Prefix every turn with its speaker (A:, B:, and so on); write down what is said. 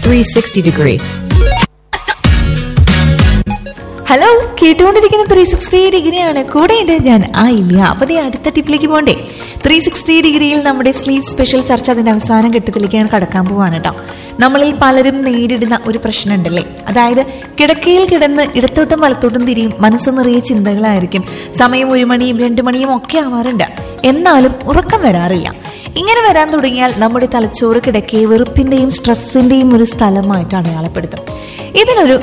A: 360 degree.
B: Hello കേട്ടുകൊണ്ടിരിക്കുന്ന three sixty ഡിഗ്രിയാണ് കൂടെ ഉണ്ട് ഞാൻ ആ ഇല്ല അപ്പൊ ദേ അടുത്ത ടിപ്പിലേക്ക് പോണ്ടേ ത്രീ സിക്സ്റ്റി ഡിഗ്രിയിൽ നമ്മുടെ സ്ലീവ് സ്പെഷ്യൽ ചർച്ച അതിന്റെ അവസാന ഘട്ടത്തിലേക്കാണ് കടക്കാൻ പോവാണ് കേട്ടോ നമ്മളിൽ പലരും നേരിടുന്ന ഒരു പ്രശ്നം ഉണ്ടല്ലേ അതായത് കിടക്കയിൽ കിടന്ന് ഇടത്തോട്ടും വലത്തോട്ടും തിരിയും മനസ്സ് നിറയെ ചിന്തകളായിരിക്കും സമയം ഒരു മണിയും രണ്ടു മണിയും ഒക്കെ ആവാറുണ്ട് എന്നാലും ഉറക്കം വരാറില്ല ഇങ്ങനെ വരാൻ തുടങ്ങിയാൽ നമ്മുടെ തലച്ചോറ് കിടക്കയെ വെറുപ്പിന്റെയും സ്ട്രെസ്സിന്റെയും ഒരു സ്ഥലമായിട്ട് അടയാളപ്പെടുത്തും ഇതിനൊരു